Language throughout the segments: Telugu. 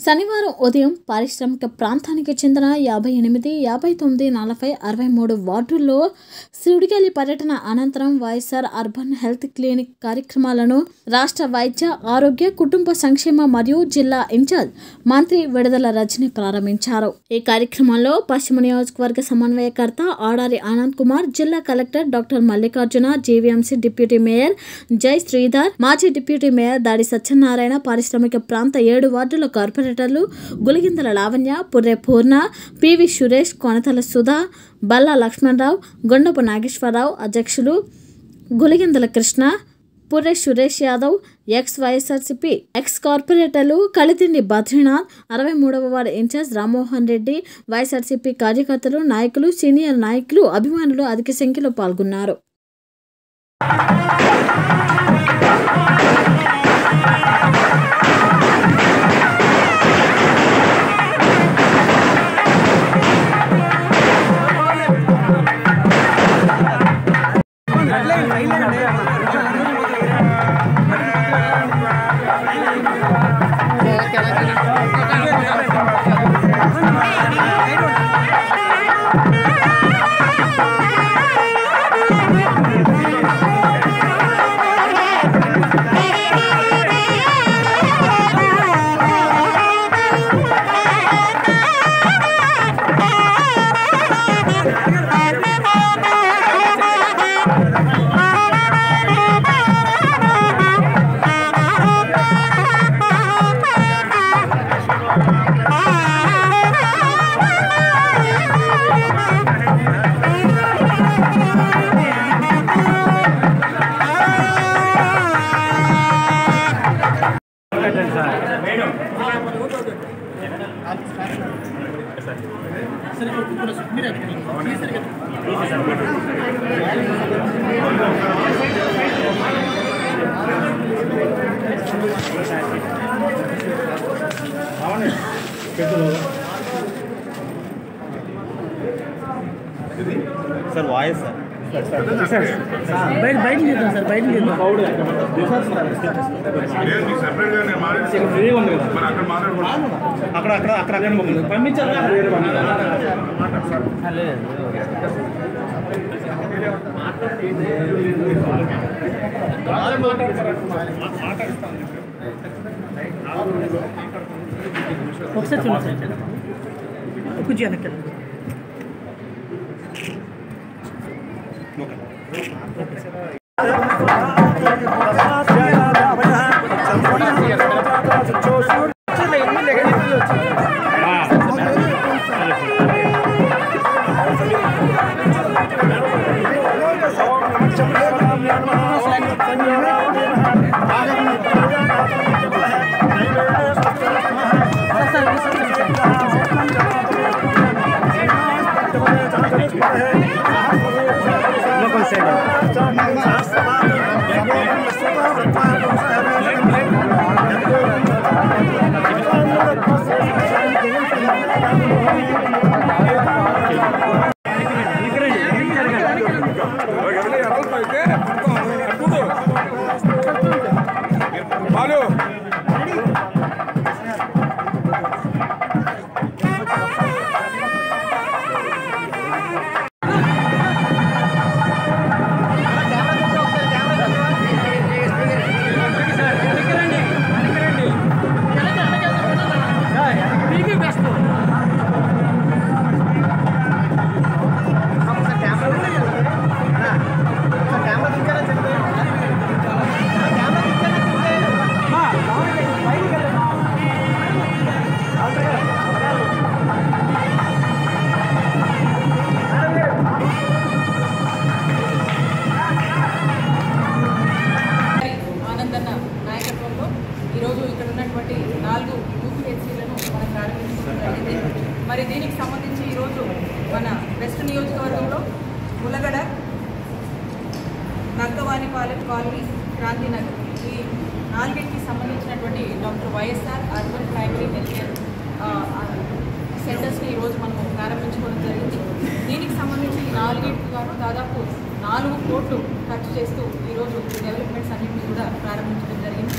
శనివారం ఉదయం పారిశ్రామిక ప్రాంతానికి చెందిన యాభై ఎనిమిది యాభై తొమ్మిది నలభై అరవై మూడు వార్డుల్లో సుడిగాలి పర్యటన అనంతరం వైఎస్ఆర్ అర్బన్ హెల్త్ క్లినిక్ కార్యక్రమాలను రాష్ట్ర వైద్య ఆరోగ్య కుటుంబ సంక్షేమ మరియు జిల్లా ఇన్ఛార్జ్ మంత్రి విడుదల రజని ప్రారంభించారు ఈ కార్యక్రమంలో పశ్చిమ నియోజకవర్గ సమన్వయకర్త ఆడారి ఆనంద్ కుమార్ జిల్లా collector doctor Mallikarjuna GVMC deputy mayor Jai Sridhar మాజీ డిప్యూటీ మేయర్ దాడి సత్యనారాయణ పారిశ్రామిక ప్రాంత ఏడు వార్డుల కార్పొరేటర్లు గులిగిందల లావణ్య పుర్రె పూర్ణ పివి సురేష్ కొనతల సుధా బల్లా లక్ష్మణరావు గొండపు నాగేశ్వరరావు అధ్యక్షులు Guligindala Krishna Purre Suresh Yadav ex YSRCP ex కార్పొరేటర్లు కలితిండి బద్రీనాథ్ అరవై మూడవ వార్డు ఇన్ఛార్జ్ రామ్మోహన్ రెడ్డి వైఎస్ఆర్సిపి కార్యకర్తలు నాయకులు సీనియర్ నాయకులు అభిమానులు అధిక సంఖ్యలో పాల్గొన్నారు సార్ వాయిస్ సార్ బయట బయట చేద్దాం సార్ బయట చేద్దాం లేదు మీకు సెపరేట్ గా నేను మాట్లాడి ఫ్రీగా ఉంది కదా మరి అక్కడ మాట్లాడకూడదు అక్కడ అక్కడ అక్కడ అక్కడ పంపించారు పంపించారు ఒకసారి చూడండి సార్ కొంచెం వెనక్కి హలో ఆనందన్న నాయకత్వంలో ఈరోజు ఇక్కడ ఉన్నటువంటి నాలుగు యూపీహెచ్సీలను మనం ప్రారంభించుకోవడం జరిగింది మరి దీనికి సంబంధించి ఈరోజు మన వెస్ట్ నియోజకవర్గంలో ములగడ నక్కవానిపాలెం కాలనీ క్రాంతినగర్ ఈ నాలుగింటికి సంబంధించినటువంటి doctor YSR urban primary health care సెంటర్స్ని ఈరోజు మనం ప్రారంభించుకోవడం జరిగింది దీనికి సంబంధించి ఈ నాలుగింటికి గాను దాదాపు నాలుగు కోట్లు ఖర్చు చేస్తూ ఈరోజు డెవలప్మెంట్స్ అన్నింటినీ కూడా ప్రారంభించడం జరిగింది ఇక్కడ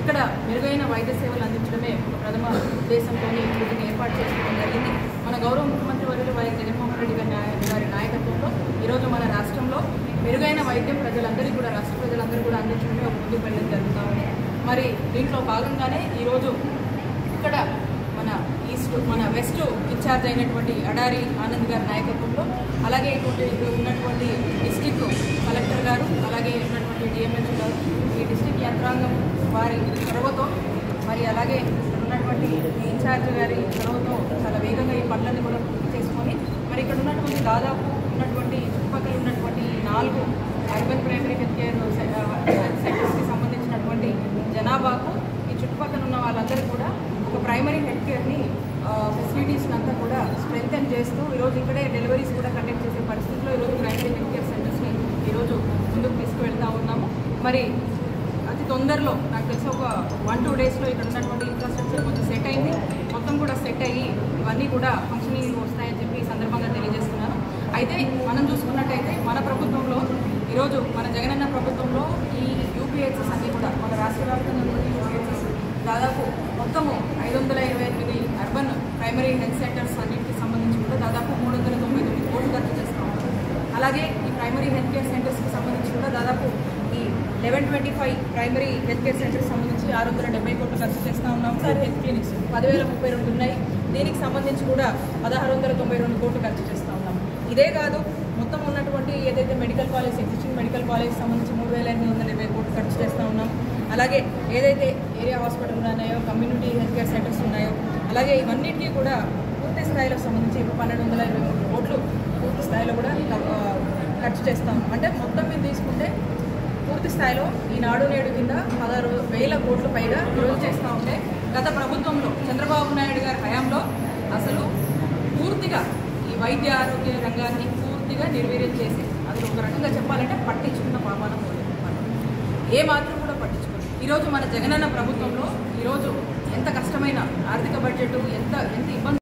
ఇక్కడ మెరుగైన వైద్య సేవలు అందించడమే ఒక ప్రథమ ఉద్దేశంతో వీటిని ఏర్పాటు చేసుకోవడం జరిగింది మన గౌరవ ముఖ్యమంత్రి వర్యులు వైఎస్ జగన్మోహన్ రెడ్డి గారి నాయ- గారి నాయకత్వంలో ఈరోజు మన రాష్ట్రంలో మెరుగైన వైద్యం ప్రజలందరికీ కూడా రాష్ట్ర ప్రజలందరూ కూడా అందించడమే ఒక ముందుకు వెళ్ళడం జరుగుతూ ఉంది మరి దీంట్లో భాగంగానే ఈరోజు ఇక్కడ మన ఈస్ట్ మన వెస్ట్ ఇన్ఛార్జ్ అయినటువంటి అడారి ఆనంద్ గారి నాయకత్వంలో అలాగే ఇటువంటి ఇక్కడ ఉన్నటువంటి డిస్టిక్ కలెక్టర్ గారు అలాగే ఉన్నటువంటి డిఎంహెచ్ గారు ఈ డిస్టిక్ యంత్రాంగం వారి చొరవతో మరి అలాగే ఇక్కడ ఉన్నటువంటి ఈ ఇన్ఛార్జ్ గారి చొరవతో చాలా వేగంగా ఈ పనులన్నీ కూడా పూర్తి చేసుకొని మరి ఇక్కడ ఉన్నటువంటి దాదాపు ఉన్నటువంటి చుట్టుపక్కల ఉన్నటువంటి ఈ నాలుగు అర్బన్ ప్రైమరీ హెల్త్ కేర్ సెంటర్స్కి సంబంధించినటువంటి జనాభాకు ఈ చుట్టుపక్కల ఉన్న వాళ్ళందరూ కూడా ఒక ప్రైమరీ హెల్త్ కేర్ని ఫెసిలిటీస్ అంతా కూడా స్ట్రెంగ్తెన్ చేస్తూ ఈరోజు ఇక్కడే డెలివరీస్ కూడా కండక్ట్ చేసే పరిస్థితిలో ఈరోజు ప్రైమరీ హెల్త్ కేర్ సెంటర్స్ని ఈరోజు ముందుకు తీసుకువెళ్తా ఉన్నాము మరి అతి తొందరలో నాకు తెలిసి ఒక వన్ టూ డేస్లో ఇక్కడ ఉన్నటువంటి ఇన్ఫ్రాస్ట్రక్చర్ కొంచెం సెట్ అయింది మొత్తం కూడా సెట్ అయ్యి ఇవన్నీ కూడా ఫంక్షనింగ్ వస్తాయని చెప్పి ఈ సందర్భంగా తెలియజేస్తున్నాను అయితే మనం చూసుకున్నట్టయితే మన ప్రభుత్వంలో ఈరోజు మన జగనన్న ప్రభుత్వంలో ఈ యూపీహెచ్ఎస్ అన్నీ కూడా మన రాష్ట్ర వ్యాప్తంగా ఉన్న యూపీహెచ్ఎస్ దాదాపు మొత్తము ఐదు వందల ఇరవై ఎనిమిది అర్బన్ ప్రైమరీ హెల్త్ సెంటర్స్ అన్నింటికి సంబంధించి కూడా దాదాపు మూడు వందల తొంభై తొమ్మిది కోట్లు ఖర్చు చేస్తాం అలాగే ఈ ప్రైమరీ హెల్త్ కేర్ సెంటర్స్కి సంబంధించి కూడా దాదాపు ఈ eleven twenty five primary health care centres సంబంధించి ఆరు వందల డెబ్బై కోట్లు ఖర్చు చేస్తూ ఉన్నాం సార్ హెల్త్ క్లినిక్స్ పదివేల ముప్పై రెండు ఉన్నాయి దీనికి సంబంధించి కూడా పదహారు వందల తొంభై రెండు కోట్లు ఖర్చు చేస్తూ ఉన్నాం ఇదే కాదు మొత్తం ఉన్నటువంటి ఏదైతే medical college existing medical college సంబంధించి మూడు వేల ఎనిమిది వందల ఇరవై కోట్లు ఖర్చు చేస్తూ ఉన్నాం అలాగే ఏదైతే ఏరియా హాస్పిటల్ ఉన్నాయో కమ్యూనిటీ హెల్త్ కేర్ సెంటర్స్ ఉన్నాయో అలాగే ఇవన్నిటికీ కూడా పూర్తి స్థాయిలో సంబంధించి ఇప్పుడు పన్నెండు వందల ఇరవై మూడు కోట్లు పూర్తి స్థాయిలో కూడా ఆ, ఖర్చు చేస్తాం అంటే మొత్తం మీద తీసుకుంటే పూర్తి స్థాయిలో ఈ నాడు నేడు కింద పదహారు వేల కోట్ల పైగా ఈరోజు చేస్తూ ఉంటే గత ప్రభుత్వంలో చంద్రబాబు నాయుడు గారి హయాంలో అసలు పూర్తిగా ఈ వైద్య ఆరోగ్య రంగాన్ని పూర్తిగా నిర్వీర్యం చేసి అది ఒక రకంగా చెప్పాలంటే పట్టించుకున్న పాపాన పోలేదు మనం. ఏ మాత్రం కూడా పట్టించుకోలేదు ఈరోజు మన జగనన్న ప్రభుత్వంలో ఈరోజు ఎంత కష్టమైన ఆర్థిక బడ్జెట్ ఎంత ఎంత ఇబ్బంది